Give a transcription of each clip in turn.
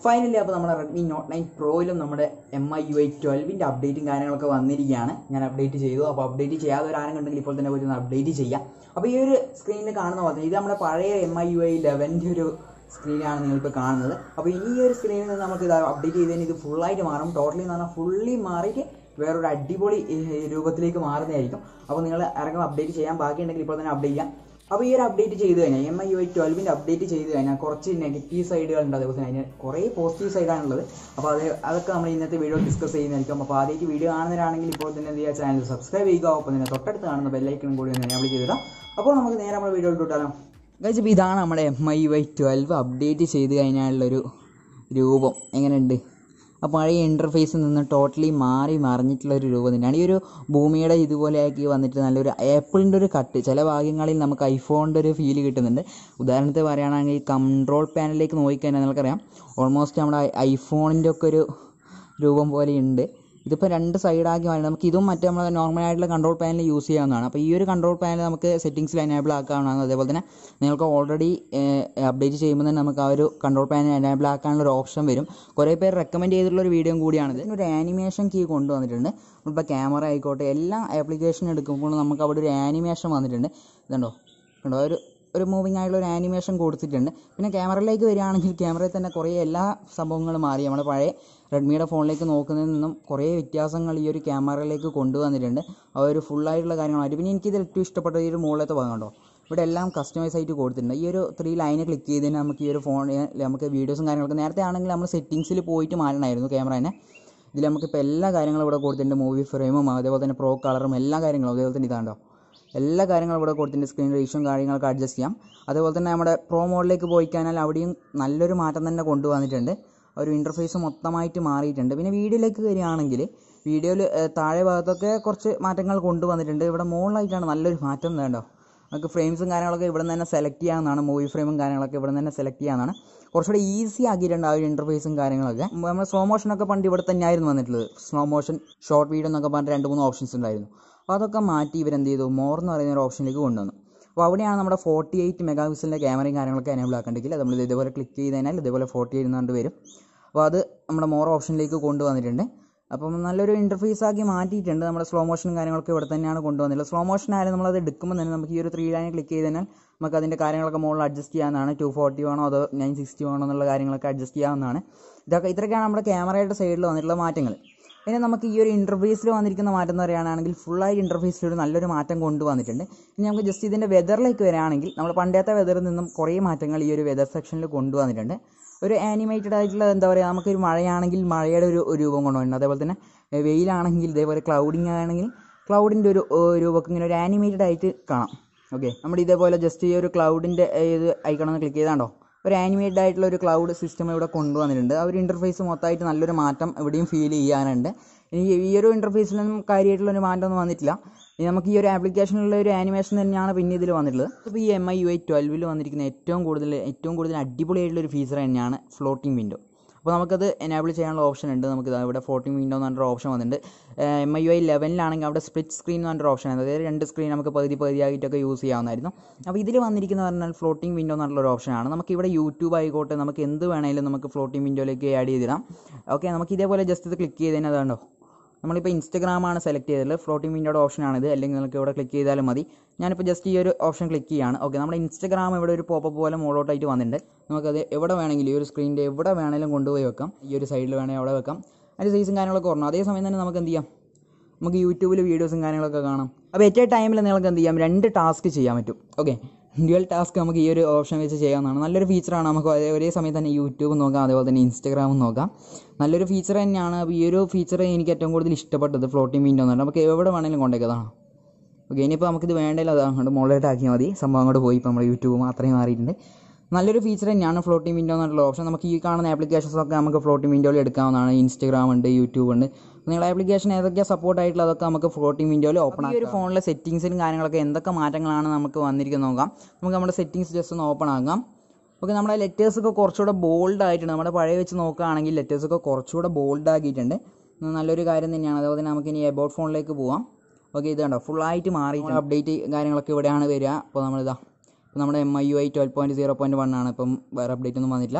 finally അപ്പോൾ നമ്മുടെ Redmi not nine പ്രോയിലും നമ്മുടെ എം ഐ യു ഐ ട്വൽവിൻ്റെ അപ്ഡേറ്റും കാര്യങ്ങളൊക്കെ വന്നിരിക്കുകയാണ് ഞാൻ അപ്ഡേറ്റ് ചെയ്തു അപ്പോൾ അപ്ഡേറ്റ് ചെയ്യാത്തവരാരും കണ്ടെങ്കിൽ ഇപ്പോൾ തന്നെ പോയി ഒന്ന് അപ്ഡേറ്റ് ചെയ്യാം അപ്പോൾ ഈ ഒരു സ്ക്രീനിൽ കാണുന്ന പോലെ ഇത് നമ്മുടെ പഴയ എം ഐ യു ഐ ലെവൻ്റെ ഒരു സ്ക്രീനാണ് നിങ്ങളിപ്പോൾ കാണുന്നത് അപ്പോൾ ഈ ഒരു സ്ക്രീനിൽ നിന്ന് നമുക്ക് ഇത് അപ്ഡേറ്റ് ചെയ്തതിന് ഇത് ഫുള്ളായിട്ട് മാറും ടോട്ടലി എന്ന് പറഞ്ഞാൽ ഫുള്ളി മാറിയിട്ട് വേറൊരു അടിപൊളി ഏഹ്, രൂപത്തിലേക്ക് മാറുന്നതായിരിക്കും അപ്പോൾ നിങ്ങൾ ഇറങ്ങും അപ്ഡേറ്റ് ചെയ്യാൻ ബാക്കിയുണ്ടെങ്കിൽ ഇപ്പോൾ തന്നെ അപ്ഡേറ്റ് ചെയ്യാം അപ്പോൾ ഈ ഒരു അപ്ഡേറ്റ് ചെയ്ത് കഴിഞ്ഞാൽ എം ഐ യു ഐ ട്വൽവിൻ്റെ അപ്ഡേറ്റ് ചെയ്ത് കഴിഞ്ഞാൽ കുറച്ച് നെഗറ്റീവ് സൈഡുകളുണ്ട് അതേപോലെ തന്നെ അതിന് കുറേ പോസിറ്റീവ് സൈഡാണുള്ളത് അപ്പോൾ അത് അതൊക്കെ നമ്മൾ ഇന്നത്തെ വീഡിയോ ഡിസ്കസ് ചെയ്യുന്നതായിരിക്കും അപ്പോൾ ആദ്യമായിട്ട് വീഡിയോ കാണുന്നവരാണെങ്കിൽ ഇപ്പോൾ തന്നെ എന്ത് ചെയ്യുക ചാനൽ സബ്സ്ക്രൈബ് ചെയ്യുക ഒപ്പം തന്നെ തൊട്ടടുത്ത് കാണുന്ന ബെല്ലൈക്കണും കൂടി ഒന്ന് എനേബിൾ ചെയ്തിടാം അപ്പോൾ നമുക്ക് നേരെ നമ്മുടെ വീഡിയോ ഇട്ടാലോ ഗൈസ് ഇപ്പോൾ ഇതാണ് നമ്മുടെ M I U I twelve update ചെയ്ത് കഴിഞ്ഞാലുള്ളൊരു രൂപം എങ്ങനെയുണ്ട് ആ പഴയ ഇൻ്റർഫേസിൽ നിന്ന് ടോട്ടലി മാറി മറിഞ്ഞിട്ടുള്ള ഒരു രൂപം തന്നെയാണ് ഈ ഒരു ഭൂമിയുടെ ഇതുപോലെയാക്കി വന്നിട്ട് നല്ലൊരു ആപ്പിളിൻ്റെ ഒരു കട്ട് ചില ഭാഗങ്ങളിൽ നമുക്ക് ഐഫോണിൻ്റെ ഒരു ഫീല് കിട്ടുന്നുണ്ട് ഉദാഹരണത്തിന് പറയുകയാണെങ്കിൽ കൺട്രോൾ പാനലിലേക്ക് നോക്കിക്കഴിഞ്ഞാൽ നിങ്ങൾക്കറിയാം ഓൾമോസ്റ്റ് നമ്മുടെ ഐഫോണിൻ്റെ ഒക്കെ ഒരു രൂപം പോലെയുണ്ട് ഇതിപ്പോൾ രണ്ട് സൈഡാക്കി മാറി നമുക്ക് ഇതും മറ്റേ നമ്മൾ നോർമൽ ആയിട്ടുള്ള കൺട്രോൾ പാനൽ യൂസ് ചെയ്യാവുന്നതാണ് അപ്പോൾ ഈ ഒരു കൺട്രോൾ പാനൽ നമുക്ക് സെറ്റിംഗ്സിൽ എനേബിൾ ആക്കാവുന്നതാണ് അതേപോലെ തന്നെ നിങ്ങൾക്ക് ഓൾറെഡി അപ്ഡേറ്റ് ചെയ്യുമ്പോൾ തന്നെ നമുക്ക് ആ ഒരു കൺട്രോൾ പാനൽ എനേബിൾ ആക്കാനുള്ള ഒരു ഓപ്ഷൻ വരും കുറേ പേര് റെക്കമെൻഡ് ചെയ്തിട്ടുള്ള ഒരു വീഡിയോ കൂടിയാണിത് ഇതിനൊരു ആനിമേഷൻ കീ കൊണ്ടുവന്നിട്ടുണ്ട് ഇപ്പോൾ ക്യാമറ ആയിക്കോട്ടെ എല്ലാ ആപ്ലിക്കേഷൻ എടുക്കുമ്പോൾ നമുക്ക് അവിടെ ഒരു ആനിമേഷൻ വന്നിട്ടുണ്ട് ഇതുണ്ടോ കണ്ടോ ഒരു ഒരു മൂവിങ് ആയിട്ടുള്ള ഒരു ആനിമേഷൻ കൊടുത്തിട്ടുണ്ട് പിന്നെ ക്യാമറയിലേക്ക് വരികയാണെങ്കിൽ ക്യാമറയിൽ തന്നെ കുറേ എല്ലാ സംഭവങ്ങളും മാറി നമ്മുടെ പഴയ റെഡ്മിയുടെ ഫോണിലേക്ക് നോക്കുന്നതിൽ നിന്നും കുറേ വ്യത്യാസങ്ങൾ ഈ ഒരു ക്യാമറയിലേക്ക് കൊണ്ടുവന്നിട്ടുണ്ട് ആ ഒരു ഫുള്ളായിട്ടുള്ള കാര്യങ്ങളായിട്ട് പിന്നെ എനിക്കിത് ഏറ്റവും ഇഷ്ടപ്പെട്ട ഈ ഒരു മുകളിലത്തെ ഭാഗം കണ്ടോ ഇവിടെ എല്ലാം കസ്റ്റമൈസ് ആയിട്ട് കൊടുത്തിട്ടുണ്ട് ഈ ഒരു ത്രീ ലൈന് ക്ലിക്ക് ചെയ്തതിന് നമുക്ക് ഈ ഒരു ഫോണിൽ നമുക്ക് വീഡിയോസും കാര്യങ്ങളൊക്കെ നേരത്തെ ആണെങ്കിൽ നമ്മൾ സെറ്റിങ്സിൽ പോയിട്ട് മാറണമായിരുന്നു ക്യാമറേനെ ഇതിൽ നമുക്കിപ്പോൾ എല്ലാ കാര്യങ്ങളും ഇവിടെ കൊടുത്തിട്ടുണ്ട് മൂവി ഫ്രെയിമും അതേപോലെ തന്നെ പ്രോ കളറും എല്ലാ കാര്യങ്ങളും അതേപോലെ തന്നെ ഇതാണ്ടോ എല്ലാ കാര്യങ്ങളും ഇവിടെ കൊടുത്തിട്ടുണ്ട് സ്ക്രീൻ റേഷ്യും കാര്യങ്ങളൊക്കെ അഡ്ജസ്റ്റ് ചെയ്യാം അതേപോലെ തന്നെ നമ്മുടെ പ്രോ മോഡിലേക്ക് പോയി കഴിഞ്ഞാൽ അവിടെയും നല്ലൊരു മാറ്റം തന്നെ കൊണ്ടുവന്നിട്ടുണ്ട് ഒരു ഇൻ്റർഫേസ് മൊത്തമായിട്ട് മാറിയിട്ടുണ്ട് പിന്നെ വീഡിയോയിലേക്ക് വരികയാണെങ്കിൽ വീഡിയോയിൽ താഴെ ഭാഗത്തൊക്കെ കുറച്ച് മാറ്റങ്ങൾ കൊണ്ടുവന്നിട്ടുണ്ട് ഇവിടെ മുകളിലായിട്ടാണ് നല്ലൊരു മാറ്റം വേണ്ടോ നമുക്ക് ഫ്രെയിംസും കാര്യങ്ങളൊക്കെ ഇവിടെ നിന്ന് തന്നെ സെലക്ട് ചെയ്യാവുന്നതാണ് മൂവി ഫ്രെയിമും കാര്യങ്ങളൊക്കെ ഇവിടെ നിന്ന് തന്നെ സെലക്ട് ചെയ്യാവുന്നതാണ് കുറച്ചുകൂടെ ഈസി ആക്കിയിട്ടുണ്ട് ആ ഒരു ഇൻ്റർഫേസും കാര്യങ്ങളൊക്കെ നമ്മൾ സ്ലോ മോഷനൊക്കെ പണ്ട് ഇവിടെ തന്നെയായിരുന്നു വന്നിട്ടുള്ളത് സ്ലോ മോഷൻ ഷോർട്ട് വീഡിയോ എന്നൊക്കെ പറഞ്ഞിട്ട് രണ്ട് മൂന്ന് ഓപ്ഷൻസ് ഉണ്ടായിരുന്നു അപ്പോൾ അതൊക്കെ മാറ്റി ഇവരെന്ത് ചെയ്തു മോർ എന്ന് പറയുന്ന ഒരു ഓപ്ഷനിലേക്ക് കൊണ്ടുവന്നു അപ്പോൾ അവിടെയാണ് നമ്മുടെ ഫോർട്ടി എയ്റ്റ് മെഗാ പിക്സലിൻ്റെ ക്യാമറയും കാര്യങ്ങളൊക്കെ എനേബിൾ ആക്കണ്ടെങ്കിൽ നമ്മൾ ഇത് ഇതേപോലെ ക്ലിക്ക് ചെയ്ത് കഴിഞ്ഞാൽ ഇതേപോലെ ഫോർട്ടി എയ്റ്റ് എന്നുകൊണ്ട് വരും അപ്പോൾ അത് നമ്മുടെ മോർ ഓപ്ഷനിലേക്ക് കൊണ്ടുവന്നിട്ടുണ്ട് അപ്പം നല്ലൊരു ഇൻ്റർഫേസ് ആക്കി മാറ്റിയിട്ടുണ്ട് നമ്മുടെ സ്ലോ മോഷനും കാര്യങ്ങളൊക്കെ ഇവിടെ തന്നെയാണ് കൊണ്ടുവന്നിട്ടുള്ളത് സ്ലോ മോഷൻ ആയാലും നമ്മളത് എടുക്കുമ്പോൾ തന്നെ നമുക്ക് ഈ ഒരു ത്രീ ലൈൻ ക്ലിക്ക് ചെയ്ത് കഴിഞ്ഞാൽ നമുക്ക് അതിൻ്റെ കാര്യങ്ങളൊക്കെ മുകളിൽ അഡ്ജസ്റ്റ് ചെയ്യാവുന്നതാണ് ടു ഫോർട്ടി വേണോ അതോ നയൻ സിക്സ്റ്റി വേണോ എന്നുള്ള കാര്യങ്ങളൊക്കെ അഡ്ജസ്റ്റ് ചെയ്യാവുന്നതാണ് ഇതൊക്കെ ഇത്രയൊക്കെയാണ് നമ്മുടെ ക്യാമറയുടെ സൈഡിൽ വന്നിട്ടുള്ള മാറ്റങ്ങൾ പിന്നെ നമുക്ക് ഈ ഒരു ഇൻ്റർഫേസിൽ വന്നിരിക്കുന്ന മാറ്റം എന്ന് പറയുകയാണെങ്കിൽ ഫുള്ളായി ഇൻ്റർഫേസിൽ ഒരു നല്ലൊരു മാറ്റം കൊണ്ടുവന്നിട്ടുണ്ട് ഇനി നമുക്ക് ജസ്റ്റ് ഇതിൻ്റെ വെതറിലേക്ക് വരികയാണെങ്കിൽ നമ്മൾ പണ്ടത്തെ വെതറിൽ നിന്നും കുറേ മാറ്റങ്ങൾ ഈ ഒരു വെതർ സെക്ഷനിൽ കൊണ്ടുവന്നിട്ടുണ്ട് ഒരു ആനിമേറ്റഡ് ആയിട്ടുള്ള എന്താ പറയുക നമുക്കൊരു മഴയാണെങ്കിൽ മഴയുടെ ഒരു ഒരു രൂപം കൊണ്ടുവന്നിട്ടുണ്ട് അതേപോലെ തന്നെ ഏഹ് വെയിലാണെങ്കിൽ ഇതേപോലെ ക്ലൗഡിങ് ആണെങ്കിൽ ക്ലൗഡിൻ്റെ ഒരു ഏഹ് രൂപമൊക്കെ ഇങ്ങനെ ഒരു ആനിമേറ്റഡ് ആയിട്ട് കാണാം ഓക്കെ നമ്മുടെ ഇതേപോലെ ജസ്റ്റ് ഈ ഒരു ക്ലൗഡിൻ്റെ ഇത് ഐക്കണമെന്ന് ക്ലിക്ക് ചെയ്താണ്ടോ ഒരു ആനിമേറ്റഡ് ആയിട്ടുള്ള ഒരു ക്ലൗഡ് സിസ്റ്റം ഇവിടെ കൊണ്ടുവന്നിട്ടുണ്ട് ആ ഒരു ഇൻ്റർഫേസ് മൊത്തമായിട്ട് നല്ലൊരു മാറ്റം ഇവിടെയും ഫീൽ ചെയ്യാനുണ്ട് ഇനി ഈ ഒരു ഇൻ്റർഫേസിലൊന്നും കാര്യമായിട്ടുള്ള ഒരു മാറ്റമൊന്നും വന്നിട്ടില്ല ഇനി നമുക്ക് ഈ ഒരു ആപ്ലിക്കേഷനിലുള്ള ഒരു ആനിമേഷൻ തന്നെയാണ് പിന്നെ ഇതിൽ വന്നിട്ടുള്ളത് ഇപ്പോൾ ഈ എം ഐ യു ഐ ട്വൽവിൽ വന്നിരിക്കുന്ന ഏറ്റവും കൂടുതൽ ഏറ്റവും കൂടുതൽ അടിപൊളിയായിട്ടുള്ള ഒരു ഫീച്ചർ തന്നെയാണ് ഫ്ലോട്ടിംഗ് വിൻഡോ അപ്പോൾ നമുക്കത് എനേബിൾ ചെയ്യാനുള്ള ഓപ്ഷൻ ഉണ്ട് നമുക്ക് ഇതാ ഇവിടെ ഫ്ലോട്ടിംഗ് വിൻഡോ എന്ന് പറഞ്ഞൊരു ഓപ്ഷൻ വന്നിട്ടുണ്ട് എം ഐ യു ഐ ലെവനിലാണെങ്കിൽ അവിടെ സ്പ്ലിറ്റ് സ്ക്രീൻ എന്ന് പറഞ്ഞൊരു ഓപ്ഷൻ ഉണ്ട് അതായത് രണ്ട് സ്ക്രീൻ നമുക്ക് പകുതി പകുതിയായിട്ടൊക്കെ യൂസ് ചെയ്യാവുന്നതായിരുന്നു അപ്പോൾ ഇതിൽ വന്നിരിക്കുന്ന പറഞ്ഞാൽ ഫ്ലോട്ടിംഗ് വിൻഡോ എന്നുള്ള ഒരു ഓപ്ഷനാണ് നമുക്ക് ഇവിടെ യൂട്യൂബ് ആയിക്കോട്ടെ നമുക്ക് എന്ത് വേണമെങ്കിലും നമുക്ക് ഫ്ലോട്ടിംഗ് വിൻഡോയിലേക്ക് ആഡ് ചെയ്തിടാം ഓക്കെ നമുക്ക് ഇതേപോലെ ജസ്റ്റ് ഇത് ക്ലിക്ക് ചെയ്ത് കഴിഞ്ഞാൽ അതുണ്ടോ നമ്മളിപ്പോൾ ഇൻസ്റ്റഗ്രാമാണ് സെലക്ട് ചെയ്തിട്ടുള്ളത് ഫ്ലോട്ടിംഗ് വിൻഡോയുടെ ഓപ്ഷനാണിത് അല്ലെങ്കിൽ നിങ്ങൾക്ക് ഇവിടെ ക്ലിക്ക് ചെയ്താലും മതി ഞാനിപ്പോൾ ജസ്റ്റ് ഈ ഒരു ഓപ്ഷൻ ക്ലിക്ക് ചെയ്യുകയാണ് ഓക്കെ നമ്മുടെ ഇൻസ്റ്റഗ്രാം ഇവിടെ ഒരു പോപ്പ് പോലെ മുകളോട്ടായിട്ട് വന്നിട്ടുണ്ട് നമുക്കത് എവിടെ വേണമെങ്കിലും ഈ ഒരു സ്ക്രീനിൻ്റെ എവിടെ വേണമെങ്കിലും കൊണ്ടുപോയി വെക്കാം ഈ ഒരു സൈഡിൽ വേണമെങ്കിൽ അവിടെ വെക്കാം അതിൻ്റെ സൈസും കാര്യങ്ങളൊക്കെ കുറഞ്ഞു അതേസമയം തന്നെ നമുക്ക് എന്ത് ചെയ്യാം നമുക്ക് യൂട്യൂബിൽ വീഡിയോസും കാര്യങ്ങളൊക്കെ കാണാം അപ്പോൾ ഏറ്റവും ടൈമിൽ നിങ്ങൾക്ക് എന്ത് ചെയ്യാം രണ്ട് ടാസ്ക് ചെയ്യാൻ പറ്റും ഓക്കെ ഡ്യുവൽ ടാസ്ക് നമുക്ക് ഈ ഒരു ഓപ്ഷൻ വെച്ച് ചെയ്യാവുന്നതാണ് നല്ലൊരു ഫീച്ചറാണ് നമുക്ക് ഒരേ ഒരേ സമയത്ത് തന്നെ യൂട്യൂബ് നോക്കാം അതേപോലെ തന്നെ ഇൻസ്റ്റാഗ്രാമും നോക്കാം നല്ലൊരു ഫീച്ചർ തന്നെയാണ് അപ്പോൾ ഈ ഒരു ഫീച്ചർ എനിക്ക് ഏറ്റവും കൂടുതൽ ഇഷ്ടപ്പെട്ടത് ഫ്ലോട്ടിംഗ് വിൻഡോ എന്ന് പറഞ്ഞാൽ നമുക്ക് എവിടെ വേണമെങ്കിലും കൊണ്ടേക്കതാണ് ഓക്കെ ഇനിയിപ്പോൾ നമുക്കിത് വേണ്ടല്ലോ അത് അങ്ങോട്ട് മുകളിലോട്ട് ആക്കിയാൽ മതി സംഭവം അങ്ങോട്ട് പോയി ഇപ്പോൾ നമ്മുടെ യൂട്യൂബ് മാത്രമേ മാറിയിട്ടുണ്ട് നല്ലൊരു ഫീച്ചർ തന്നെയാണ് ഫ്ലോട്ടിംഗ് വിൻഡോ എന്നുള്ള ഓപ്ഷൻ നമുക്ക് ഈ കാണുന്ന ആപ്ലിക്കേഷൻസ് ഒക്കെ നമുക്ക് ഫ്ലോട്ടിംഗ് വിൻഡോയിൽ എടുക്കാവുന്നതാണ് ഇൻസ്റ്റാഗ്രാം ഉണ്ട് യൂട്യൂബ് ഉണ്ട് നിങ്ങൾ ആപ്ലിക്കേഷൻ ഏതൊക്കെയാണ് സപ്പോർട്ട് ആയിട്ടുള്ള അതൊക്കെ നമുക്ക് ഫ്ലോട്ടിംഗ് വിൻഡോയിൽ ഓപ്പൺ ഈ ഒരു ഫോണിലെ സെറ്റിംഗ്സിലും കാര്യങ്ങളൊക്കെ എന്തൊക്കെ മാറ്റങ്ങളാണ് നമുക്ക് വന്നിരിക്കുന്നത് നോക്കാം നമുക്ക് നമ്മുടെ സെറ്റിംഗ്സ് ജസ്റ്റ് ഒന്ന് ഓപ്പൺ ആക്കാം ഓക്കെ നമ്മുടെ ലെറ്റേഴ്സ് ഒക്കെ കുറച്ചുകൂടെ ബോൾഡ് ആയിട്ടുണ്ട് നമ്മുടെ പഴയ വെച്ച് നോക്കുകയാണെങ്കിൽ ലെറ്റേഴ്സ് ഒക്കെ കുറച്ചുകൂടെ ബോൾഡ് ആക്കിയിട്ടുണ്ട് ഇത് നല്ലൊരു കാര്യം തന്നെയാണ് അതുപോലെ തന്നെ നമുക്ക് ഇനി എബൌട്ട് ഫോണിലേക്ക് പോവാം ഓക്കെ ഇത് കണ്ടോ ഫുള്ളായിട്ട് മാറി അപ്ഡേറ്റ് കാര്യങ്ങളൊക്കെ ഇവിടെയാണ് വരിക അപ്പോൾ നമ്മളിതാ ഇപ്പോൾ നമ്മുടെ M I U I twelve point zero point one ആണ് ഇപ്പം വേറെ അപ്ഡേറ്റ് ഒന്നും വന്നിട്ടില്ല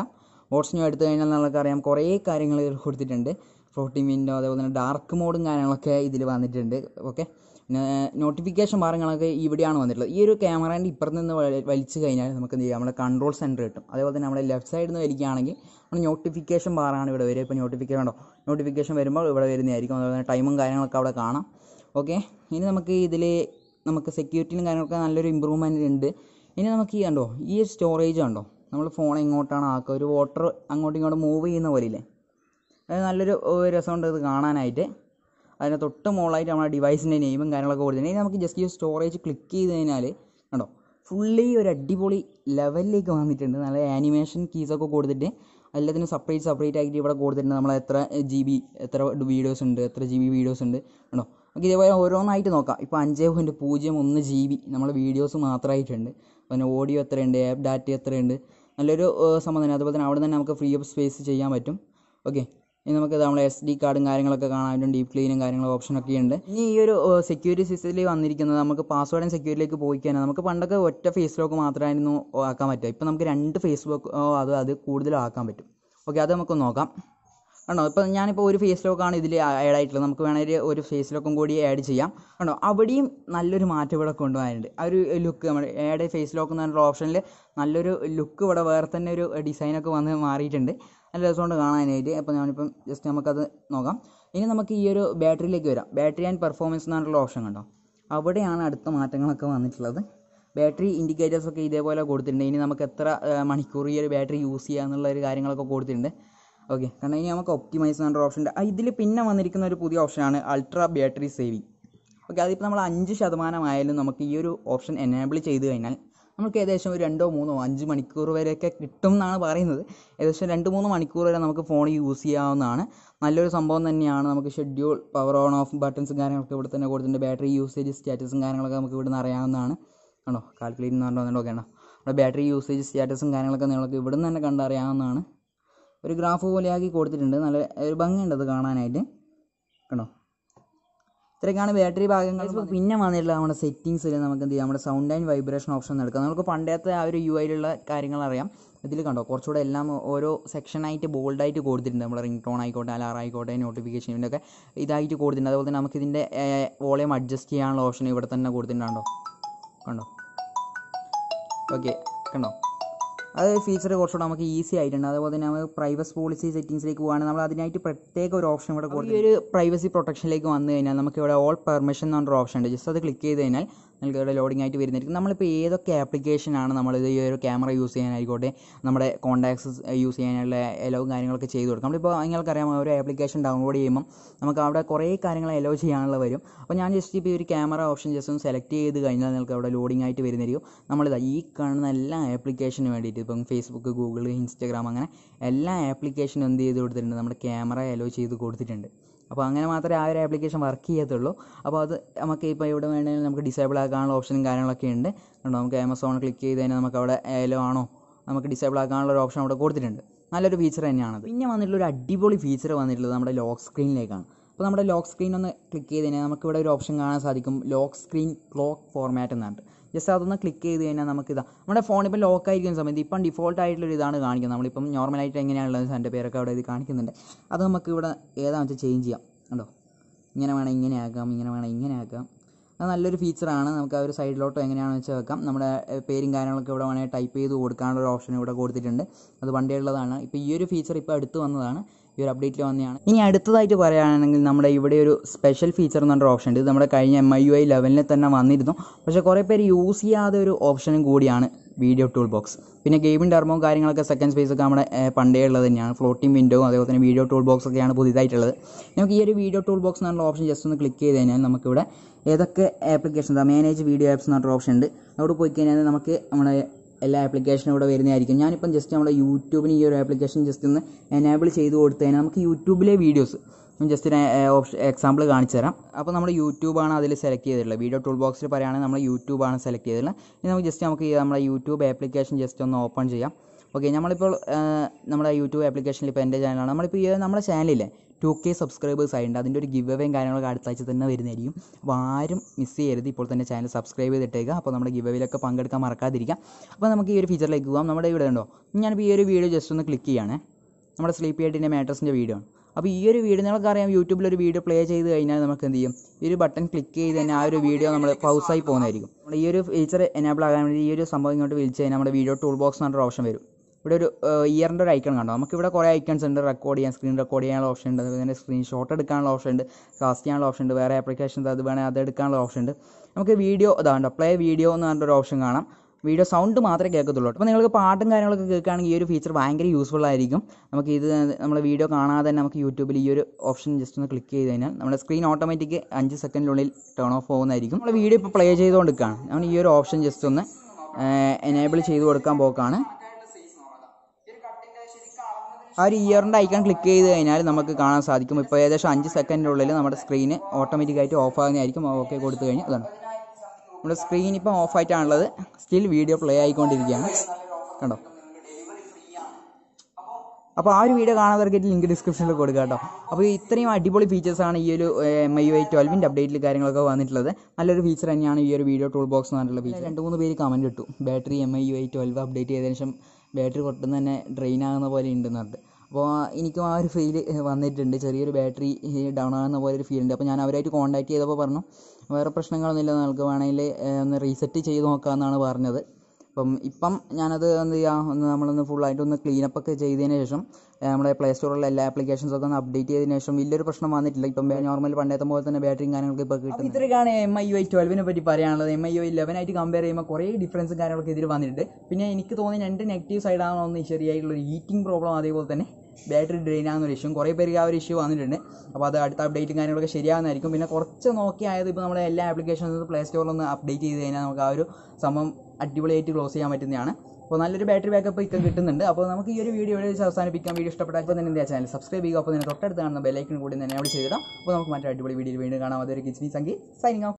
വാട്സ് ന്യൂ എടുത്തു കഴിഞ്ഞാൽ നമുക്കറിയാം കുറേ കാര്യങ്ങൾ ഇതിൽ കൊടുത്തിട്ടുണ്ട് ഫ്ലോട്ടിംഗ് വിൻഡോ അതേപോലെ തന്നെ ഡാർക്ക് മോഡും കാര്യങ്ങളൊക്കെ ഇതിൽ വന്നിട്ടുണ്ട് ഓക്കെ പിന്നെ നോട്ടിഫിക്കേഷൻ ഭാഗങ്ങളൊക്കെ ഇവിടെയാണ് വന്നിട്ടുള്ളത് ഈ ഒരു ക്യാമറേൻ്റെ ഇപ്പുറത്ത് നിന്ന് വലി- വലിച്ചു കഴിഞ്ഞാൽ നമുക്ക് എന്ത് ചെയ്യാം നമ്മുടെ കൺട്രോൾ സെൻറ്റർ കിട്ടും അതേപോലെ തന്നെ നമ്മുടെ ലെഫ്റ്റ് സൈഡിൽ നിന്ന് വലിക്കുകയാണെങ്കിൽ നമ്മുടെ നോട്ടിഫിക്കേഷൻ ബാറാണ് ഇവിടെ വരിക ഇപ്പോൾ നോട്ടിഫിക്കേഷൻ ഉണ്ടോ നോട്ടിഫിക്കേഷൻ വരുമ്പോൾ ഇവിടെ വരുന്നതായിരിക്കും അതുപോലെ തന്നെ ടൈമും കാര്യങ്ങളൊക്കെ അവിടെ കാണാം ഓക്കെ ഇനി നമുക്ക് ഇതിൽ നമുക്ക് സെക്യൂരിറ്റിയിലും കാര്യങ്ങളൊക്കെ നല്ലൊരു ഇമ്പ്രൂവ്മെൻ്റ് ഉണ്ട് ഇനി നമുക്ക് ഈ കണ്ടോ ഈ സ്റ്റോറേജ് കണ്ടോ നമ്മൾ ഫോൺ എങ്ങോട്ടാണ് ആക്കുക ഒരു വാട്ടർ അങ്ങോട്ടും ഇങ്ങോട്ടും മൂവ് ചെയ്യുന്ന പോലെ ഇല്ലേ അത് നല്ലൊരു ഏഹ്, രസമുണ്ട് ഇത് കാണാനായിട്ട് അതിന് തൊട്ട് മുകളിലായിട്ട് നമ്മുടെ ഡിവൈസിൻ്റെ നെയിമും കാര്യങ്ങളൊക്കെ കൊടുത്തിട്ടുണ്ട് ഇനി നമുക്ക് ജസ്റ്റ് ഈ സ്റ്റോറേജ് ക്ലിക്ക് ചെയ്ത് കഴിഞ്ഞാൽ കണ്ടോ ഫുള്ളി ഒരു അടിപൊളി ലെവലിലേക്ക് വന്നിട്ടുണ്ട് നല്ല ആനിമേഷൻ കീസൊക്കെ കൊടുത്തിട്ട് എല്ലാത്തിനും സെപ്പറേറ്റ് സെപ്പറേറ്റ് ആയിട്ട് ഇവിടെ കൊടുത്തിട്ടുണ്ട് നമ്മൾ എത്ര ജി ബി എത്ര വീഡിയോസ് ഉണ്ട് എത്ര ജി ബി വീഡിയോസ് ഉണ്ട് കണ്ടോ നമുക്ക് ഇതേപോലെ ഓരോന്നായിട്ട് നോക്കാം ഇപ്പോൾ അഞ്ച് പോയിൻറ്റ് പൂജ്യം ഒന്ന് ജി ബി നമ്മൾ വീഡിയോസ് മാത്രമായിട്ടുണ്ട് പിന്നെ ഓഡിയോ എത്രയുണ്ട് ആപ്പ് ഡാറ്റ എത്രയുണ്ട് നല്ലൊരു ഏഹ്, സംഭവം തന്നെ അതുപോലെ തന്നെ അവിടെ തന്നെ നമുക്ക് ഫ്രീ ഓഫ് സ്പേസ് ചെയ്യാൻ പറ്റും ഓക്കെ ഇനി നമുക്ക് നമ്മളെ എസ് ഡി കാർഡും കാര്യങ്ങളൊക്കെ കാണാൻ പറ്റും ഡീപ്പ് ക്ലീനും കാര്യങ്ങളും ഓപ്ഷനൊക്കെ ഉണ്ട് ഇനി ഈ ഒരു സെക്യൂരിറ്റി സിസ്റ്റത്തിൽ വന്നിരിക്കുന്നത് നമുക്ക് പാസ്വേഡും സെക്യൂരിറ്റിയിലേക്ക് പോയി കഴിഞ്ഞാൽ നമുക്ക് പണ്ടൊക്കെ ഒറ്റ ഫേസ് ലോക്ക് മാത്രമായിരുന്നു ആക്കാൻ പറ്റുക ഇപ്പം നമുക്ക് രണ്ട് ഫേസ് ലോക്ക് അത് അത് കൂടുതലും ആക്കാൻ പറ്റും ഓക്കെ അത് നമുക്ക് നോക്കാം കണ്ടോ ഇപ്പം ഞാനിപ്പോൾ ഒരു ഫേസ് ലോക്കാണ് ഇതിൽ ആഡ് ആയിട്ടുള്ളത് നമുക്ക് വേണമെങ്കിൽ ഒരു ഫേസ് ലോക്കും കൂടി ആഡ് ചെയ്യാം കണ്ടോ അവിടെയും നല്ലൊരു മാറ്റം ഇവിടെ കൊണ്ടുപോകാനുണ്ട് ആ ഒരു ലുക്ക് നമ്മുടെ ആഡ് ഫേസ് ലോക്ക് എന്ന് പറഞ്ഞിട്ടുള്ള ഓപ്ഷനിൽ നല്ലൊരു ലുക്ക് ഇവിടെ വേറെ തന്നെ ഒരു ഡിസൈനൊക്കെ വന്ന് മാറിയിട്ടുണ്ട് നല്ല രസമുണ്ട് കാണാനായിട്ട് അപ്പോൾ ഞാനിപ്പം ജസ്റ്റ് നമുക്കത് നോക്കാം ഇനി നമുക്ക് ഈ ഒരു ബാറ്ററിയിലേക്ക് വരാം ബാറ്ററി ആൻഡ് പെർഫോമൻസ് എന്ന് പറഞ്ഞിട്ടുള്ള ഓപ്ഷൻ കണ്ടോ അവിടെയാണ് അടുത്ത മാറ്റങ്ങളൊക്കെ വന്നിട്ടുള്ളത് ബാറ്ററി ഇൻഡിക്കേറ്റേഴ്സ് ഒക്കെ ഇതേപോലെ കൊടുത്തിട്ടുണ്ട് ഇനി നമുക്ക് എത്ര ആ, മണിക്കൂർ ഈ ഒരു ബാറ്ററി യൂസ് ചെയ്യുക എന്നുള്ള ഒരു കാര്യങ്ങളൊക്കെ കൊടുത്തിട്ടുണ്ട് ഓക്കെ കാരണം ഇനി നമുക്ക് ഒപ്റ്റിമൈസ് എന്ന് പറഞ്ഞ ഓപ്ഷൻ ഉണ്ട് ഇതിൽ പിന്നെ വന്നിരിക്കുന്ന ഒരു പുതിയ ഓപ്ഷനാണ് അൾട്രാ ബാറ്ററി സേവിങ് ഓക്കെ അതിപ്പോൾ നമ്മൾ അഞ്ച് ശതമാനമായാലും നമുക്ക് ഈ ഒരു ഓപ്ഷൻ എനേബിൾ ചെയ്ത് കഴിഞ്ഞാൽ നമുക്ക് ഏകദേശം ഒരു രണ്ടോ മൂന്നോ അഞ്ച് മണിക്കൂർ വരെയൊക്കെ കിട്ടും എന്നാണ് പറയുന്നത് ഏകദേശം രണ്ട് മൂന്ന് മണിക്കൂർ വരെ നമുക്ക് ഫോൺ യൂസ് ചെയ്യാവുന്നതാണ് നല്ലൊരു സംഭവം തന്നെയാണ് നമുക്ക് ഷെഡ്യൂൾ പവർ ഓൺ ഓഫ് ബട്ടൺസും കാര്യങ്ങളൊക്കെ ഇവിടെ തന്നെ കൊടുത്തിട്ടുണ്ട് ബാറ്ററി യൂസേജ് സ്റ്റാറ്റസും കാര്യങ്ങളൊക്കെ നമുക്ക് ഇവിടെ നിന്ന് അറിയാവുന്നതാണ് ആണോ കാൽക്കുലേറ്റ് എന്ന് പറഞ്ഞിട്ട് ഓക്കെ ആണോ നമ്മുടെ ബാറ്ററി യൂസേജ് സ്റ്റാറ്റസും കാര്യങ്ങളൊക്കെ നിങ്ങൾക്ക് ഇവിടെ നിന്ന് തന്നെ കണ്ടറിയാവുന്നതാണ് ഒരു ഗ്രാഫ് പോലെയാക്കി കൊടുത്തിട്ടുണ്ട് നല്ല ഒരു ഭംഗിയുണ്ട് അത് കാണാനായിട്ട് കണ്ടോ ഇത്രയൊക്കെയാണ് ബാറ്ററി ഭാഗങ്ങൾ ഇപ്പോൾ പിന്നെ വന്നിട്ടുള്ള നമ്മുടെ സെറ്റിങ്സിൽ നമുക്ക് എന്ത് ചെയ്യാം നമ്മുടെ സൗണ്ട് ആൻഡ് വൈബ്രേഷൻ ഓപ്ഷൻ എടുക്കാം നമുക്ക് പണ്ടത്തെ ആ ഒരു യു ഐയിലുള്ള കാര്യങ്ങൾ അറിയാം ഇതിൽ കണ്ടോ കുറച്ചുകൂടെ എല്ലാം ഓരോ സെക്ഷനായിട്ട് ബോൾഡായിട്ട് കൊടുത്തിട്ടുണ്ട് നമ്മുടെ റിംഗ് ടോൺ ആയിക്കോട്ടെ അലാറം ആയിക്കോട്ടെ നോട്ടിഫിക്കേഷൻ ഇതിൻ്റെയൊക്കെ ഇതായിട്ട് കൊടുത്തിട്ടുണ്ട് അതുപോലെ തന്നെ നമുക്ക് ഇതിൻ്റെ വോളിയം അഡ്ജസ്റ്റ് ചെയ്യാനുള്ള ഓപ്ഷൻ ഇവിടെ തന്നെ കൊടുത്തിട്ടുണ്ടോ കണ്ടോ ഓക്കെ കണ്ടോ അത് ഫീച്ചർ കുറച്ചുകൂടെ നമുക്ക് ഈസി ആയിട്ടുണ്ട് അതുപോലെ തന്നെ നമുക്ക് പ്രൈവസി പോളിസി സെറ്റിംഗ്സിലേക്ക് പോകുകയാണെങ്കിൽ നമ്മൾ അതിനായിട്ട് പ്രത്യേക ഒരു ഓപ്ഷൻ ഇവിടെ കൊടുക്കും ഈ ഒരു പ്രൈവസി പ്രൊട്ടക്ഷനിലേക്ക് വന്നു കഴിഞ്ഞാൽ നമുക്ക് ഇവിടെ ഓൾ പെർമിഷൻ എന്ന് പറഞ്ഞൊരു ഓപ്ഷൻ ഉണ്ട് ജസ്റ്റ് അത് ക്ലിക്ക് ചെയ്ത് കഴിഞ്ഞാൽ നിങ്ങൾക്ക് ഇവിടെ ലോഡിംഗ് ആയിട്ട് വരുന്നതായിരിക്കും നമ്മളിപ്പോൾ ഏതൊക്കെ ആപ്ലിക്കേഷനാണ് നമ്മൾ ഈ ഒരു ക്യാമറ യൂസ് ചെയ്യാനായിക്കോട്ടെ നമ്മുടെ കോൺടാക്ട്സ് യൂസ് ചെയ്യാനുള്ള എലവും കാര്യങ്ങളൊക്കെ ചെയ്ത് കൊടുക്കും നമ്മളിപ്പോൾ നിങ്ങൾക്കറിയാം ഒരു ആപ്ലിക്കേഷൻ ഡൗൺലോഡ് ചെയ്യുമ്പം നമുക്ക് അവിടെ കുറേ കാര്യങ്ങൾ എലോ ചെയ്യാനുള്ള വരും അപ്പോൾ ഞാൻ ജസ്റ്റ് ഇപ്പോൾ ഈ ഒരു ക്യാമറ ഓപ്ഷൻ ജസ്റ്റ് ഒന്ന് സെലക്ട് ചെയ്ത് കഴിഞ്ഞാൽ നിങ്ങൾക്ക് അവിടെ ലോഡിംഗ് ആയിട്ട് വരുന്നതായിരിക്കും നമ്മളിതാ ഈ കാണുന്ന എല്ലാ ആപ്ലിക്കേഷന് വേണ്ടിയിട്ട് ഇപ്പം ഫേസ്ബുക്ക് ഗൂഗിൾ ഇൻസ്റ്റാഗ്രാം അങ്ങനെ എല്ലാ ആപ്ലിക്കേഷനും എന്ത് ചെയ്ത് കൊടുത്തിട്ടുണ്ട് നമ്മുടെ ക്യാമറ എലോ ചെയ്ത് കൊടുത്തിട്ടുണ്ട് അപ്പോൾ അങ്ങനെ മാത്രമേ ആ ഒരു ആപ്ലിക്കേഷൻ വർക്ക് ചെയ്യത്തുള്ളൂ അപ്പോൾ അത് നമുക്ക് ഇപ്പോൾ ഇവിടെ വേണമെങ്കിൽ നമുക്ക് ഡിസേബിൾ ആക്കാനുള്ള ഓപ്ഷനും കാര്യങ്ങളൊക്കെ ഉണ്ട് കണ്ടോ നമുക്ക് ആമസോൺ ക്ലിക്ക് ചെയ്ത് കഴിഞ്ഞാൽ നമുക്ക് അവിടെ എലോ ആണോ നമുക്ക് ഡിസേബിൾ ആക്കാനുള്ള ഒരു ഓപ്ഷൻ അവിടെ കൊടുത്തിട്ടുണ്ട് നല്ലൊരു ഫീച്ചർ തന്നെയാണത് പിന്നെ വന്നിട്ടുള്ള ഒരു അടിപൊളി ഫീച്ചർ വന്നിട്ടുള്ളത് നമ്മുടെ ലോക്ക് സ്ക്രീനിലേക്കാണ് അപ്പോൾ നമ്മുടെ ലോക്ക് സ്ക്രീൻ ഒന്ന് ക്ലിക്ക് ചെയ്ത് കഴിഞ്ഞാൽ നമുക്ക് ഇവിടെ ഒരു ഓപ്ഷൻ കാണാൻ സാധിക്കും ലോക്ക് സ്ക്രീൻ ക്ലോക്ക് ഫോർമാറ്റ് എന്നാണ് ജസ്റ്റ് അതൊന്ന് ക്ലിക്ക് ചെയ്ത് കഴിഞ്ഞാൽ നമുക്കിതാ നമ്മുടെ ഫോൺ ഇപ്പോൾ ലോക്ക് ആയിരിക്കുന്ന സമയത്ത് ഇപ്പം ഡിഫോൾട്ട് ആയിട്ടുള്ള ഇതാണ് കാണിക്കുന്നത് നമ്മളിപ്പം നോർമലായിട്ട് എങ്ങനെയാണുള്ളത് എൻ്റെ പേരൊക്കെ അവിടെ ഇത് കാണിക്കുന്നുണ്ട് അത് നമുക്ക് ഇവിടെ ഏതാണെന്ന് വെച്ചാൽ ചേഞ്ച് ചെയ്യാം കണ്ടോ ഇങ്ങനെ വേണം ഇങ്ങനെ ആക്കാം ഇങ്ങനെ വേണം ഇങ്ങനെ ആക്കാം അത് നല്ലൊരു ഫീച്ചറാണ് നമുക്ക് ആ ഒരു സൈഡിലോട്ടോ എങ്ങനെയാണെന്ന് വെച്ചാൽ വെക്കാം നമ്മുടെ ഏഹ്, പേരും കാര്യങ്ങളൊക്കെ ഇവിടെ വേണമെങ്കിൽ ടൈപ്പ് ചെയ്ത് കൊടുക്കാനുള്ള ഒരു ഓപ്ഷൻ ഇവിടെ കൊടുത്തിട്ടുണ്ട് അത് പണ്ടേ ഉള്ളതാണ് ഇപ്പോൾ ഈ ഒരു ഫീച്ചർ ഇപ്പോൾ അടുത്ത് വന്നതാണ് ഈ ഒരു അപ്ഡേറ്റിൽ വന്നതാണ് ഇനി അടുത്തതായിട്ട് പറയുകയാണെങ്കിൽ നമ്മുടെ ഇവിടെ ഒരു സ്പെഷ്യൽ ഫീച്ചർ എന്ന് പറഞ്ഞൊരു ഓപ്ഷൻ ഉണ്ട് ഇത് നമ്മുടെ കഴിഞ്ഞ എം ഐ യു ഐ ലെവലിൽ തന്നെ വന്നിരുന്നു പക്ഷേ കുറേ പേര് യൂസ് ചെയ്യാതെ ഒരു ഓപ്ഷനും കൂടിയാണ് വീഡിയോ ടൂൾ ബോക്സ് പിന്നെ ഗെയിമിംഗ് ടർമോ കാര്യങ്ങളൊക്കെ സെക്കൻഡ് സ്പേസ് ഒക്കെ നമ്മുടെ ഏഹ്, പണ്ടേ ഉള്ളത് തന്നെയാണ് ഫ്ലോട്ടിംഗ് വിൻഡോ അതേപോലെ തന്നെ വീഡിയോ ടൂൾ ബോക്സ് ഒക്കെയാണ് പുതിയതായിട്ടുള്ളത് നമുക്ക് ഈ ഒരു വീഡിയോ ടൂൾ ബോക്സ് എന്നുള്ള ഓപ്ഷൻ ജസ്റ്റ് ഒന്ന് ക്ലിക്ക് ചെയ്ത് കഴിഞ്ഞാൽ നമുക്കിവിടെ ഏതൊക്കെ ആപ്ലിക്കേഷൻ മാനേജ് വീഡിയോ ആപ്സ് എന്ന് പറഞ്ഞൊരു ഓപ്ഷൻ ഉണ്ട് അവിടെ പോയി കഴിഞ്ഞാൽ നമുക്ക് നമ്മുടെ എല്ലാ ആപ്ലിക്കേഷനും ഇവിടെ വരുന്നതായിരിക്കും ഞാനിപ്പം ജസ്റ്റ് നമ്മുടെ യൂട്യൂബിന് ഈ ഒരു ആപ്ലിക്കേഷൻ ജസ്റ്റ് ഒന്ന് എനേബിൾ ചെയ്ത് കൊടുത്തു കഴിഞ്ഞാൽ നമുക്ക് യൂട്യൂബിലെ വീഡിയോസ് ജസ്റ്റ് ഓപ്ഷൻ എക്സാമ്പിൾ കാണിച്ചു തരാം അപ്പോൾ നമ്മൾ യൂട്യൂബാണ് അതിൽ സെലക്ട് ചെയ്തിട്ടുള്ളത് വീഡിയോ ടൂൾ ബോക്സിൽ പറയുകയാണെങ്കിൽ നമ്മൾ യൂട്യൂബാണ് സെലക്ട് ചെയ്തിട്ടുള്ളത് ഇനി നമുക്ക് ജസ്റ്റ് നമുക്ക് ഈ നമ്മുടെ യൂട്യൂബ് ആപ്ലിക്കേഷൻ ജസ്റ്റ് ഒന്ന് ഓപ്പൺ ചെയ്യാം ഓക്കെ നമ്മളിപ്പോൾ ആ, നമ്മുടെ യൂട്യൂബ് ആപ്ലിക്കേഷനിൽ ഇപ്പോൾ എൻ്റെ ചാനലാണ് നമ്മളിപ്പോൾ ഈ നമ്മുടെ ചാനലില്ലേ ടു കെ സബ്സ്ക്രൈബേഴ്സ് ആയിട്ടുണ്ട് അതിൻ്റെ ഒരു ഗിവ് അവേയും കാര്യങ്ങളൊക്കെ അടുത്ത ആഴ്ച തന്നെ വരുന്നതായിരിക്കും അപ്പോൾ ആരും മിസ് ചെയ്യരുത് ഇപ്പോൾ തന്നെ ചാനൽ സബ്സ്ക്രൈബ് ചെയ്തിട്ടേക്കുക അപ്പോൾ നമ്മുടെ ഗിവ് അവേയിലൊക്കെ പങ്കെടുക്കാൻ മറക്കാതിരിക്കുക അപ്പോൾ നമുക്ക് ഈ ഒരു ഫീച്ചറിലേക്ക് പോകാം നമ്മുടെ ഇവിടെ ഉണ്ടോ ഞാനിപ്പോൾ ഈ ഒരു വീഡിയോ ജസ്റ്റ് ഒന്ന് ക്ലിക്ക് ചെയ്യാണ് നമ്മുടെ സ്ലീപ്പി ആയിട്ടിൻ്റെ മാറ്റേഴ്സിൻ്റെ വീഡിയോ ആണ് അപ്പോൾ ഈ ഒരു വീഡിയോ നിങ്ങൾക്ക് അറിയാം യൂട്യൂബിൽ ഒരു വീഡിയോ പ്ലേ ചെയ്ത് കഴിഞ്ഞാൽ നമുക്ക് എന്ത് ചെയ്യും ഈ ഒരു ബട്ടൺ ക്ലിക്ക് ചെയ്ത് തന്നെ ആ ഒരു വീഡിയോ നമ്മൾ പൗസായി പോകുന്നതായിരിക്കും നമ്മൾ ഈ ഒരു ഫീച്ചർ എനേബിൾ ആകാൻ വേണ്ടി ഈ ഒരു സംഭവം ഇങ്ങോട്ട് വിളിച്ച് കഴിഞ്ഞാൽ നമ്മുടെ വീഡിയോ ടൂൾ ബോക്സ് എന്ന് പറഞ്ഞൊരു ഓപ്ഷൻ വരും ഇവിടെ ഒരു ഇയറിൻ്റെ ഒരു ഐക്കൺ കണ്ടോ നമുക്ക് ഇവിടെ കുറേ ഐക്കൺസ് ഉണ്ട് റെക്കോർഡ് ചെയ്യാൻ സ്ക്രീൻ റെക്കോർഡ് ചെയ്യാനുള്ള ഓപ്ഷൻ ഉണ്ട് അതുപോലെ തന്നെ സ്ക്രീൻഷോട്ട് എടുക്കാനുള്ള ഓപ്ഷൻ ഉണ്ട് കാസ്റ്റ് ചെയ്യാനുള്ള ഓപ്ഷൻ ഉണ്ട് വേറെ ആപ്ലിക്കേഷൻസ് അത് വേണേൽ അത് എടുക്കാനുള്ള ഓപ്ഷൻ ഉണ്ട് നമുക്ക് വീഡിയോ ഇതാണ്ടോ പ്ലേ വീഡിയോ എന്ന് പറഞ്ഞൊരു ഓപ്ഷൻ കാണാം വീഡിയോ സൗണ്ട് മാത്രമേ കേൾക്കത്തുള്ളൂ അപ്പോൾ നിങ്ങൾക്ക് പാട്ടും കാര്യങ്ങളൊക്കെ കേൾക്കുകയാണെങ്കിൽ ഈ ഒരു ഫീച്ചർ ഭയങ്കര യൂസ്ഫുൾ ആയിരിക്കും നമുക്ക് ഇത് നമ്മൾ വീഡിയോ കാണാതെ തന്നെ നമുക്ക് യൂട്യൂബിൽ ഈ ഒരു ഓപ്ഷൻ ജസ്റ്റ് ഒന്ന് ക്ലിക്ക് ചെയ്ത് കഴിഞ്ഞാൽ നമ്മുടെ സ്ക്രീൻ ഓട്ടോമാറ്റിക് അഞ്ച് സെക്കൻഡിനുള്ളിൽ ടേൺ ഓഫ് പോകുന്നതായിരിക്കും നമ്മൾ വീഡിയോ ഇപ്പോൾ പ്ലേ ചെയ്തുകൊണ്ടിരിക്കുകയാണ് നമ്മൾ ഈ ഒരു ഓപ്ഷൻ ജസ്റ്റ് ഒന്ന് എനേബിൾ ചെയ്ത് കൊടുക്കാൻ പോക്കാണ് ആ ഒരു ഇയറിൻ്റെ ഐക്കൺ ക്ലിക്ക് ചെയ്ത് കഴിഞ്ഞാൽ നമുക്ക് കാണാൻ സാധിക്കും ഇപ്പോൾ ഏകദേശം അഞ്ച് സെക്കൻഡിനുള്ളിൽ നമ്മുടെ സ്ക്രീന് ഓട്ടോമാറ്റിക്കായിട്ട് ഓഫ് ആകുന്നതായിരിക്കും ഓക്കെ കൊടുത്തു കഴിഞ്ഞാൽ അതാണ് നമ്മുടെ സ്ക്രീൻ ഇപ്പോൾ ഓഫ് ആയിട്ടാണുള്ളത് സ്റ്റിൽ വീഡിയോ പ്ലേ ആയിക്കൊണ്ടിരിക്കുകയാണ് കണ്ടോ അപ്പോൾ ആ ഒരു വീഡിയോ കാണാത്തവർക്ക് ലിങ്ക് ഡിസ്ക്രിപ്ഷനിൽ കൊടുക്കുക കേട്ടോ അപ്പോൾ ഇത്രയും അടിപൊളി ഫീച്ചേഴ്സാണ് ഈ ഒരു എം ഐ യു ഐ ട്വൽവിൻ്റെ അപ്ഡേറ്റിൽ കാര്യങ്ങളൊക്കെ വന്നിട്ടുള്ളത് നല്ലൊരു ഫീച്ചർ തന്നെയാണ് ഈ ഒരു വീഡിയോ ടൂൾ ബോക്സ് എന്ന് പറഞ്ഞിട്ടുള്ള ഫീച്ചർ രണ്ട് മൂന്ന് പേര് കമൻറ്റ് ഇട്ടു battery M I U I twelve update ചെയ്തതിനു ശേഷം ബാറ്ററി പെട്ടെന്ന് തന്നെ ഡ്രെയിൻ ആകുന്ന പോലെ ഉണ്ടെന്ന് പറഞ്ഞിട്ട് അപ്പോൾ എനിക്കും ആ ഒരു ഫീൽ വന്നിട്ടുണ്ട് ചെറിയൊരു ബാറ്ററി ഡൗൺ ആകുന്ന പോലെ ഒരു ഫീൽ ഉണ്ട് അപ്പോൾ ഞാൻ അവരായിട്ട് കോൺടാക്ട് ചെയ്തപ്പോൾ പറഞ്ഞു വേറെ പ്രശ്നങ്ങളൊന്നുമില്ല നിങ്ങൾക്ക് വേണമെങ്കിൽ ഒന്ന് റീസെറ്റ് ചെയ്ത് നോക്കാമെന്നാണ് പറഞ്ഞത് അപ്പം ഇപ്പം ഞാനത് എന്ത് ചെയ്യുക ഒന്ന് നമ്മളൊന്ന് ഫുള്ളായിട്ട് ഒന്ന് ക്ലീനപ്പ് ഒക്കെ ചെയ്തതിന് ശേഷം ഏഹ് നമ്മുടെ പ്ലേ സ്റ്റോറിലുള്ള എല്ലാ ആപ്ലിക്കേഷൻസ് ഒക്കെ ഒന്ന് അപ്ഡേറ്റ് ചെയ്തതിന് ശേഷം വലിയൊരു പ്രശ്നം വന്നിട്ടില്ല ഇപ്പം നോർമൽ പണ്ടത്തെ പോലെ തന്നെ ബാറ്ററിയും കാര്യങ്ങളൊക്കെ ഇപ്പോൾ കിട്ടും ഇത്രയൊക്കെയാണ് എം ഐ യു ഐ ട്വൽവിനെ പറ്റി പറയാനുള്ളത് എം ഐ യു ഐ ലെവനായിട്ട് കമ്പയർ ചെയ്യുമ്പോൾ കുറേ ഡിഫറൻസും കാര്യങ്ങളൊക്കെ ഇതിൽ വന്നിട്ടുണ്ട് പിന്നെ എനിക്ക് തോന്നി രണ്ട് നെഗറ്റീവ് സൈഡാണ് ഒന്ന് ശരിയായിട്ടുള്ള ഒരു ഹീറ്റിംഗ് പ്രോബ്ലം അതേപോലെ തന്നെ ബാറ്ററി ഡ്രെയിൻ ആകുന്ന ഒരു ഇഷ്യൂ കുറേ പേർക്ക് ആ ഒരു ഇഷ്യൂ വന്നിട്ടുണ്ട് അപ്പോൾ അത് അടുത്ത അപ്ഡേറ്റും കാര്യങ്ങളൊക്കെ ശരിയാകുന്നതായിരിക്കും പിന്നെ കുറച്ച് നോക്കിയായത് ഇപ്പോൾ നമ്മുടെ എല്ലാ ആപ്ലിക്കേഷൻസും പ്ലേ സ്റ്റോറിലൊന്ന് അപ്ഡേറ്റ് ചെയ്ത് കഴിഞ്ഞാൽ നമുക്ക് ആ ഒരു സംഭവം അടിപൊളിയായിട്ട് ക്ലോസ് ചെയ്യാൻ പറ്റുന്നതാണ് അപ്പോൾ നല്ലൊരു ബാറ്ററി ബാക്കപ്പ് ഒക്കെ കിട്ടുന്നുണ്ട് അപ്പോൾ നമുക്ക് ഈ ഒരു വീഡിയോ ഇവിടെ വെച്ച് അവസാനിപ്പിക്കാം വീഡിയോ ഇഷ്ടപ്പെട്ടാൽ തന്നെ എന്താ ചാനൽ സബ്സ്ക്രൈബ് ചെയ്യുക അപ്പോൾ തന്നെ തൊട്ടടുത്ത് കാണുന്ന ബെല്ലൈക്കൺ കൂടി തന്നെ അവിടെ ചെയ്തിടാം അപ്പോൾ നമുക്ക് മറ്റൊരു അടിപൊളി വീഡിയോ വീണ്ടും കാണാം അതൊരു കിച്ച്മി സംഗീത് സൈനിങ്